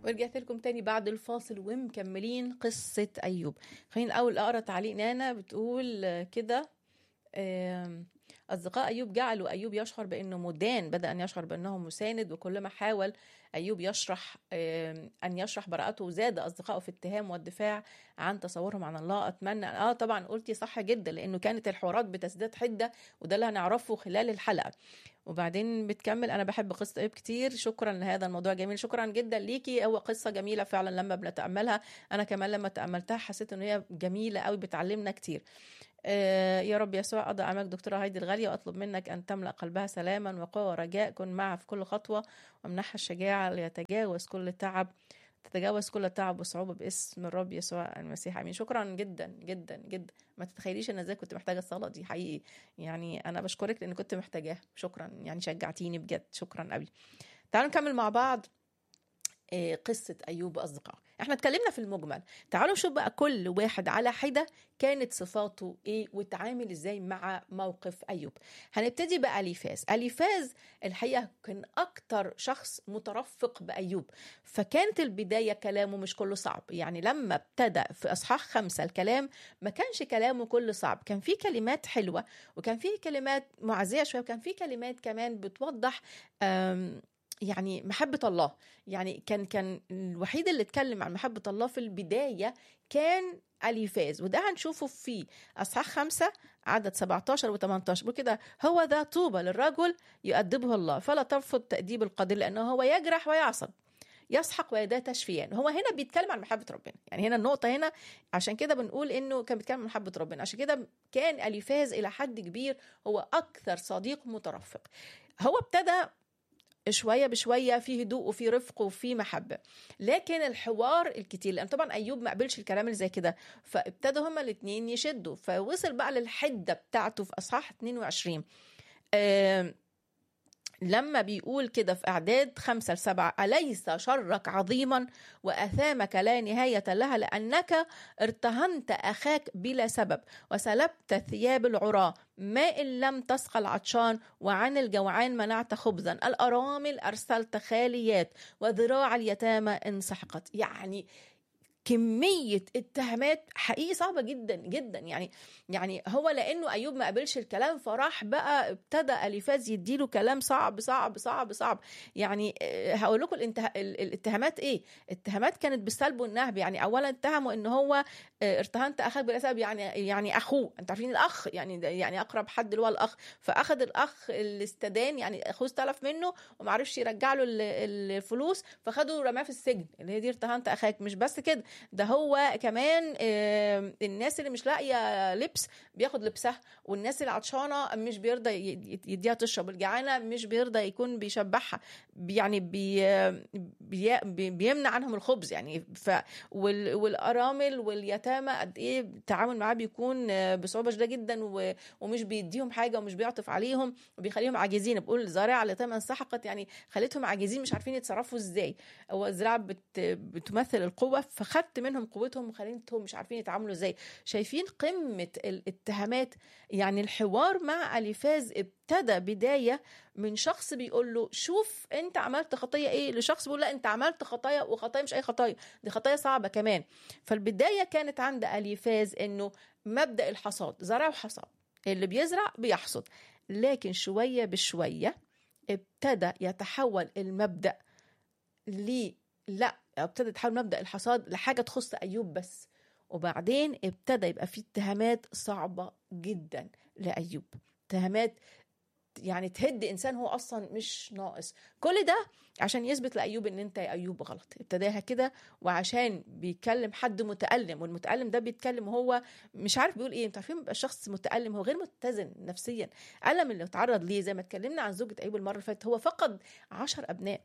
ورجعت لكم تاني بعد الفاصل ومكملين قصة أيوب خلينا الأول أقرأ تعليق نانا بتقول آه، كده آم، أصدقاء أيوب جعلوا أيوب يشعر بأنه مدان بدأ أن يشعر بأنه مساند وكلما حاول أيوب يشرح آم، أن يشرح براءته زاد أصدقائه في الاتهام والدفاع عن تصورهم عن الله أتمنى آه طبعا قلتي صح جدا لأنه كانت الحوارات بتزداد حدة وده اللي هنعرفه خلال الحلقة وبعدين بتكمل انا بحب قصه ايوب كتير شكرا لهذا الموضوع جميل شكرا جدا ليكي هو قصه جميله فعلا لما بنتاملها انا كمان لما تاملتها حسيت ان هي جميله قوي بتعلمنا كتير آه، يا رب يسوع أضع أمامك دكتورة هايدي الغالية وأطلب منك أن تملأ قلبها سلاما وقوة ورجاء كن معها في كل خطوة وامنحها الشجاعة ليتجاوز كل تعب تتجاوز كل تعب وصعوبة باسم الرب يسوع المسيح آمين شكرا جدا جدا جدا ما تتخيليش أنا إزاي كنت محتاجة الصلاة دي حقيقي يعني أنا بشكرك لأن كنت محتاجاها شكرا يعني شجعتيني بجد شكرا قوي تعالوا نكمل مع بعض آه، قصة أيوب وأصدقائه احنا اتكلمنا في المجمل تعالوا نشوف بقى كل واحد على حدة كانت صفاته ايه وتعامل ازاي مع موقف أيوب هنبتدي بأليفاز أليفاز الحقيقة كان أكتر شخص مترفق بأيوب فكانت البداية كلامه مش كله صعب يعني لما ابتدى في أصحاح خمسة الكلام ما كانش كلامه كله صعب كان في كلمات حلوة وكان في كلمات معزية شوية وكان في كلمات كمان بتوضح آم، يعني محبة الله يعني كان كان الوحيد اللي اتكلم عن محبة الله في البداية كان أليفاز وده هنشوفه في أصحاح خمسة عدد 17 و 18 وكده هو ذا طوبى للرجل يؤدبه الله فلا ترفض تأديب القدير لأنه هو يجرح ويعصب يسحق ويداه تشفيان هو هنا بيتكلم عن محبة ربنا يعني هنا النقطة هنا عشان كده بنقول انه كان بيتكلم عن محبة ربنا عشان كده كان أليفاز إلى حد كبير هو أكثر صديق مترفق هو ابتدى شوية بشوية في هدوء وفي رفق وفي محبة لكن الحوار الكتير لأن طبعا أيوب ما قبلش الكلام اللي زي كده فابتدوا هما الاتنين يشدوا فوصل بقى للحدة بتاعته في أصحاح 22 آم، لما بيقول كده في أعداد خمسة لسبعة أليس شرك عظيما وأثامك لا نهاية لها لأنك ارتهنت أخاك بلا سبب وسلبت ثياب العراة ما إن لم تسقى العطشان وعن الجوعان منعت خبزا الأرامل أرسلت خاليات وذراع اليتامى انسحقت يعني كمية اتهامات حقيقي صعبة جدا جدا يعني يعني هو لأنه أيوب ما قبلش الكلام فراح بقى ابتدى أليفاز يديله كلام صعب صعب صعب صعب يعني آه، هقول لكم الانته... ال- الاتهامات إيه اتهامات كانت بالسلب والنهب يعني أولا اتهموا إن هو آه، ارتهنت أخاك بلا سبب يعني يعني أخوه أنت عارفين الأخ يعني ده يعني أقرب حد اللي هو الأخ فأخذ الأخ اللي استدان يعني أخوه استلف منه ومعرفش يرجع له ال- الفلوس فخده ورماه في السجن اللي هي دي ارتهنت أخاك مش بس كده ده هو كمان آه، الناس اللي مش لاقيه لبس بياخد لبسها والناس اللي عطشانه مش بيرضى ي- يديها تشرب الجعانه مش بيرضى يكون بيشبعها يعني بي بي بي- بيمنع عنهم الخبز يعني ف وال- والارامل واليتامى قد ايه التعامل معاه بيكون آه، بصعوبه شديده جدا و- ومش بيديهم حاجه ومش بيعطف عليهم وبيخليهم عاجزين بقول زارع اليتامى انسحقت يعني خلتهم عاجزين مش عارفين يتصرفوا ازاي هو الزراعه بت بتمثل القوه فخدت منهم قوتهم وخليتهم مش عارفين يتعاملوا ازاي شايفين قمه الاتهامات يعني الحوار مع اليفاز ابتدى بدايه من شخص بيقول له شوف انت عملت خطيه ايه لشخص بيقول لا انت عملت خطايا وخطايا مش اي خطايا دي خطايا صعبه كمان فالبدايه كانت عند اليفاز انه مبدا الحصاد زرع وحصاد اللي بيزرع بيحصد لكن شويه بشويه ابتدى يتحول المبدا ل لا ابتدى يتحول مبدا الحصاد لحاجه تخص ايوب بس وبعدين ابتدى يبقى في اتهامات صعبه جدا لايوب اتهامات يعني تهد انسان هو اصلا مش ناقص كل ده عشان يثبت لايوب ان انت يا ايوب غلط ابتداها كده وعشان بيتكلم حد متالم والمتالم ده بيتكلم هو مش عارف بيقول ايه انتوا عارفين بيبقى شخص متالم هو غير متزن نفسيا الم اللي اتعرض ليه زي ما اتكلمنا عن زوجة ايوب المره اللي فاتت هو فقد عشر ابناء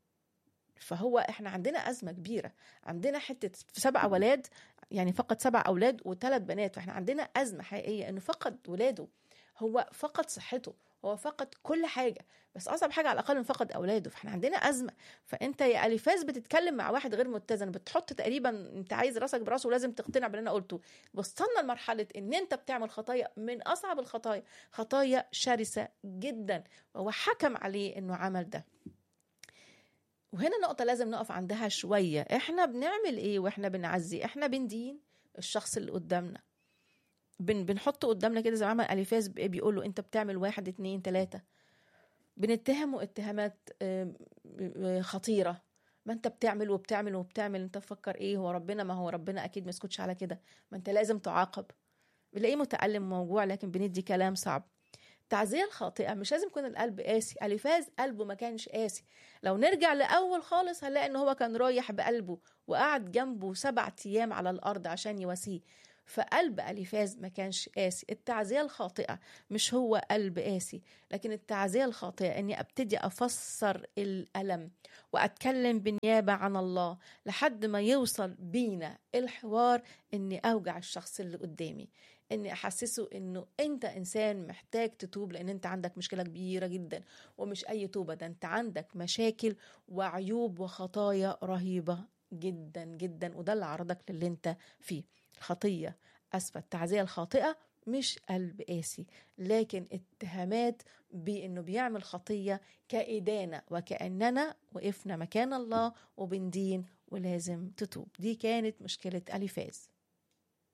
فهو احنا عندنا ازمه كبيره عندنا حته سبع اولاد يعني فقد سبع اولاد وثلاث بنات فاحنا عندنا ازمه حقيقيه انه فقد ولاده هو فقد صحته هو فقد كل حاجه بس اصعب حاجه على الاقل انه فقد اولاده فاحنا عندنا ازمه فانت يا اليفاز بتتكلم مع واحد غير متزن بتحط تقريبا انت عايز راسك براسه ولازم تقتنع باللي انا قلته وصلنا لمرحله ان انت بتعمل خطايا من اصعب الخطايا خطايا شرسه جدا وهو حكم عليه انه عمل ده وهنا نقطة لازم نقف عندها شوية احنا بنعمل ايه واحنا بنعزي احنا بندين الشخص اللي قدامنا بن بنحطه قدامنا كده زي ما عمل اليفاز بيقول له انت بتعمل واحد اتنين تلاتة بنتهمه اتهامات آم، آم، خطيرة ما انت بتعمل وبتعمل وبتعمل انت تفكر ايه هو ربنا ما هو ربنا اكيد ما يسكتش على كده ما انت لازم تعاقب بنلاقيه متألم موجوع لكن بندي كلام صعب التعزية الخاطئة مش لازم يكون القلب قاسي أليفاز قلبه ما كانش قاسي لو نرجع لأول خالص هنلاقي إن هو كان رايح بقلبه وقعد جنبه سبعة أيام على الأرض عشان يواسيه فقلب أليفاز ما كانش قاسي التعزية الخاطئة مش هو قلب قاسي لكن التعزية الخاطئة إني أبتدي أفسر الألم وأتكلم بالنيابة عن الله لحد ما يوصل بينا الحوار إني أوجع الشخص اللي قدامي اني احسسه انه انت انسان محتاج تتوب لان انت عندك مشكله كبيره جدا ومش اي توبه ده انت عندك مشاكل وعيوب وخطايا رهيبه جدا جدا وده اللي عرضك للي انت فيه الخطيه اسفه التعزيه الخاطئه مش قلب قاسي لكن اتهامات بانه بيعمل خطيه كادانه وكاننا وقفنا مكان الله وبندين ولازم تتوب دي كانت مشكله اليفاز